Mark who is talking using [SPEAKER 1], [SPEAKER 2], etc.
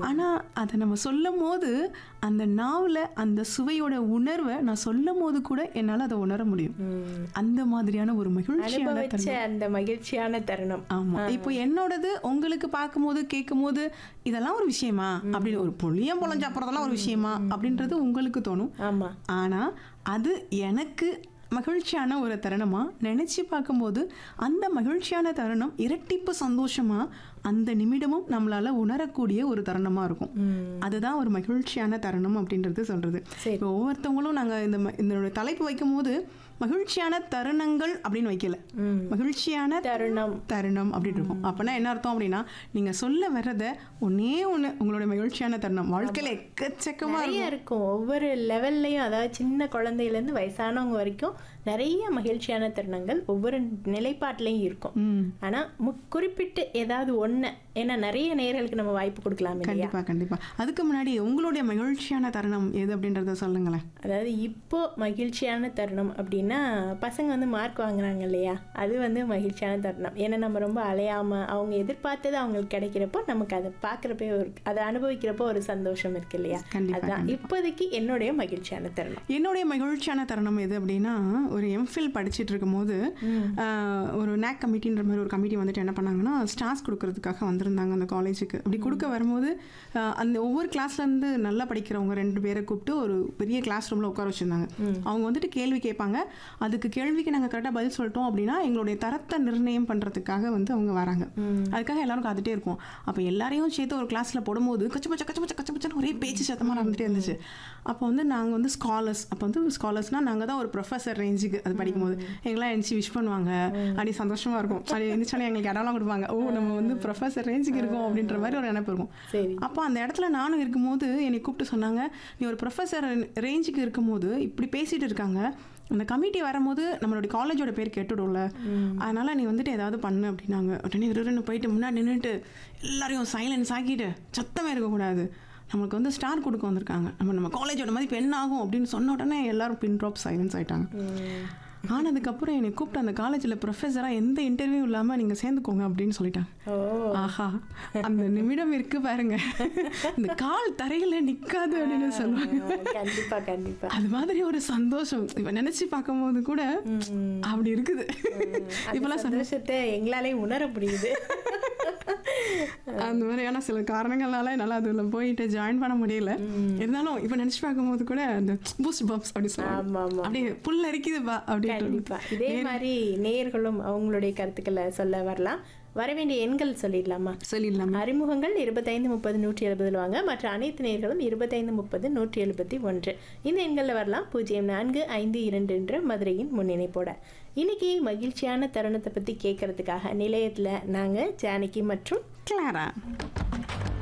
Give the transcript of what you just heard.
[SPEAKER 1] ஆனா அதை நம்ம சொல்லும் போது அந்த நாவில் அந்த சுவையோட உணர்வை நான் சொல்லும் போது கூட என்னால அதை உணர முடியும்
[SPEAKER 2] ம்.
[SPEAKER 1] அந்த மாதிரியான ஒரு மகிழ்ச்சியான
[SPEAKER 2] அனுபவிச்ச அந்த மகிழ்ச்சியான தருணம்
[SPEAKER 1] ஆமா இப்போ என்னோடது உங்களுக்கு பார்க்கும்போது கேட்கும்போது இதெல்லாம் ஒரு விஷயமா அப்படின்னு ஒரு புளியம் பொழஞ்சு அப்புறதெல்லாம் ஒரு விஷயமா அப்படின்றது உங்களுக்கு தோணும்
[SPEAKER 2] ஆமா
[SPEAKER 1] ஆனா அது எனக்கு மகிழ்ச்சியான ஒரு தருணமா நினைச்சு பார்க்கும்போது அந்த மகிழ்ச்சியான தருணம் இரட்டிப்பு சந்தோஷமா அந்த நிமிடமும் நம்மளால உணரக்கூடிய ஒரு தருணமா இருக்கும் அதுதான் ஒரு மகிழ்ச்சியான தருணம் அப்படின்றது சொல்றது
[SPEAKER 2] சரி.
[SPEAKER 1] இப்போ ஒவ்வொருத்தவங்களும் நாங்க இந்த ம- இந்த தலைப்பு வைக்கும் போது மகிழ்ச்சியான தருணங்கள் அப்படின்னு வைக்கல
[SPEAKER 2] ம்.
[SPEAKER 1] மகிழ்ச்சியான
[SPEAKER 2] தருணம்
[SPEAKER 1] தருணம் அப்படின்னு இருக்கும் அப்பனா என்ன அர்த்தம் அப்படின்னா நீங்க சொல்ல வர்றத ஒன்னே ஒண்ணு உங்களுடைய மகிழ்ச்சியான தருணம் வாழ்க்கையில எக்கச்சக்கமா
[SPEAKER 2] நிறைய இருக்கும் ஒவ்வொரு லெவல்லையும் அதாவது சின்ன குழந்தையில இருந்து வயசானவங்க வரைக்கும் நிறைய மகிழ்ச்சியான தருணங்கள் ஒவ்வொரு நிலைப்பாட்டிலையும் இருக்கும்
[SPEAKER 1] ம்
[SPEAKER 2] ஆனா மு- குறிப்பிட்டு ஏதாவது ஒண்ணு ஏன்னா நிறைய நேயர்களுக்கு நம்ம வாய்ப்பு கொடுக்கலாம் இல்லையா
[SPEAKER 1] கண்டிப்பா கண்டிப்பா அதுக்கு முன்னாடி உங்களுடைய மகிழ்ச்சியான தருணம் எது அப்படின்றத சொல்லுங்களேன்
[SPEAKER 2] அதாவது இப்போ மகிழ்ச்சியான தருணம் அப்படின்னா பசங்க வந்து மார்க் வாங்குறாங்க இல்லையா அது வந்து மகிழ்ச்சியான தருணம் ஏன்னா நம்ம ரொம்ப அலையாம அவங்க எதிர்பார்த்தது அவங்களுக்கு கிடைக்கிறப்போ நமக்கு அதை பார்க்குறப்ப ஒரு அதை அனுபவிக்கிறப்போ ஒரு சந்தோஷம் இருக்கு இல்லையா
[SPEAKER 1] கண்டிப்பா,
[SPEAKER 2] அதுதான் இப்போதைக்கு என்னுடைய மகிழ்ச்சியான தருணம்
[SPEAKER 1] என்னுடைய மகிழ்ச்சியான தருணம் எது அப்படின்னா ஒரு எம்ஃபில் படிச்சுட்டு இருக்கும்போது ஆஹ், ஒரு நேக் கமிட்டின்ற மாதிரி ஒரு கமிட்டி வந்துட்டு என்ன பண்ணாங்கன்னா ஸ்டார்ஸ் கொடுக்கறதுக்காக வந்திருந்தாங்க அந்த காலேஜுக்கு அப்படி கொடுக்க வரும்போது ஆஹ், அந்த ஒவ்வொரு கிளாஸ்லேருந்து நல்லா படிக்கிறவங்க ரெண்டு பேரை கூப்பிட்டு ஒரு பெரிய கிளாஸ் ரூமில் உட்கார வச்சுருந்தாங்க அவங்க வந்துட்டு கேள்வி கேட்பாங்க அதுக்கு கேள்விக்கு நாங்கள் கரெக்டாக பதில் சொல்லிட்டோம் அப்படின்னா எங்களுடைய தரத்தை நிர்ணயம் பண்ணுறதுக்காக வந்து அவங்க வராங்க அதுக்காக எல்லாரும் காத்துட்டே இருப்போம் அப்போ எல்லாரையும் சேர்த்து ஒரு கிளாஸில் போடும்போது கச்ச பச்ச கச்ச பச்ச கச்ச பச்சன்னு ஒரே பேச்சு சத்தமாக நடந்துட்டே இருந்துச்சு அப்போ வந்து நாங்கள் வந்து ஸ்காலர்ஸ் அப்போ வந்து ஸ்காலர்ஸ்னால் நாங்கள் தான் ஒரு ப்ரொஃபஸர் ரேஞ்சுக்கு அது படிக்கும்போது எங்களாம் எழுந்துச்சு விஷ் பண்ணுவாங்க அப்படி சந்தோஷமாக இருக்கும் அப்படி எழுந்துச்சாலே எங்களுக்கு இடம்லாம் கொடுப்பாங்க ஓ நம்ம வந்து ப்ரொஃபஸர் ரேஞ்சுக்கு இருக்கோம் அப்படின்ற மாதிரி ஒரு நினைப்பு இருக்கும்
[SPEAKER 2] சரி
[SPEAKER 1] அப்போ அந்த இடத்துல நானும் இருக்கும்போது என்னை கூப்பிட்டு சொன்னாங்க நீ ஒரு ப்ரொஃபஸர் ரேஞ்சுக்கு இருக்கும்போது இப்படி பேசிட்டு இருக்காங்க அந்த கமிட்டி வரும்போது நம்மளுடைய காலேஜோட பேர் கெட்டுடும்ல அதனால நீ வந்துட்டு ஏதாவது பண்ணு அப்படின்னாங்க உடனே விருன்னு போயிட்டு முன்னாடி நின்றுட்டு எல்லாரையும் சைலன்ஸ் ஆக்கிட்டு சத்தமே இருக்கக்கூடாது நம்மளுக்கு வந்து ஸ்டார் கொடுக்க வந்திருக்காங்க நம்ம நம்ம காலேஜோட மதிப்பு என்ன ஆகும் அப்படின்னு சொன்ன உடனே எல்லாரும் பின் ட்ராப் சைலன்ஸ் ஆயிட்டாங்க ஆனதுக்கப்புறம் என்னை கூப்பிட்டு அந்த காலேஜில் ப்ரொஃபஸராக எந்த இன்டர்வியூ இல்லாமல் நீங்கள் சேர்ந்துக்கோங்க அப்படின்னு சொல்லிட்டாங்க
[SPEAKER 2] ஓ
[SPEAKER 1] ஆஹா அந்த நிமிடம் இருக்கு பாருங்க இந்த கால் தரையில நிக்காது அப்படின்னு சொல்லுவாங்க
[SPEAKER 2] கண்டிப்பா கண்டிப்பா
[SPEAKER 1] அது மாதிரி ஒரு சந்தோஷம் இப்ப நினைச்சு பார்க்கும்போது கூட அப்படி இருக்குது
[SPEAKER 2] அந்த
[SPEAKER 1] இப்பெல்லாம் சந்தோஷம்
[SPEAKER 2] சந்தோஷத்தை எங்களாலே உணர முடியுது
[SPEAKER 1] அந்த மாதிரியான சில காரணங்கள்னால என்னால அதுல போயிட்டு ஜாயின் பண்ண முடியல இருந்தாலும் இப்ப நினைச்சு பார்க்கும்போது கூட அந்த பூஸ்ட் பம்ப்ஸ் அப்படி
[SPEAKER 2] ஆமா,
[SPEAKER 1] சொல்லுவாங்க
[SPEAKER 2] ஆமா.
[SPEAKER 1] அப்படியே புல் அரிக்குதுப்பா
[SPEAKER 2] கண்டிப்பா
[SPEAKER 1] அப்படின்னு
[SPEAKER 2] இதே மாதிரி நேயர்களும் அவங்களுடைய கருத்துக்களை சொல்ல வரலாம் வர வேண்டிய எண்கள் சொல்லிடலாமா
[SPEAKER 1] சொல்லிடலாமா
[SPEAKER 2] அறிமுகங்கள் இருபத்தைந்து முப்பது நூற்றி எழுபதில் வாங்க மற்ற அனைத்து நேர்களும் இருபத்தைந்து முப்பது நூற்றி எழுபத்தி ஒன்று இந்த எண்களில் வரலாம் பூஜ்ஜியம் நான்கு ஐந்து இரண்டு என்ற மதுரையின் முன்னிணைப்போட இன்னைக்கு மகிழ்ச்சியான தருணத்தை பற்றி கேட்கறதுக்காக நிலையத்தில் நாங்கள் ஜானகி மற்றும்
[SPEAKER 1] கிளாரா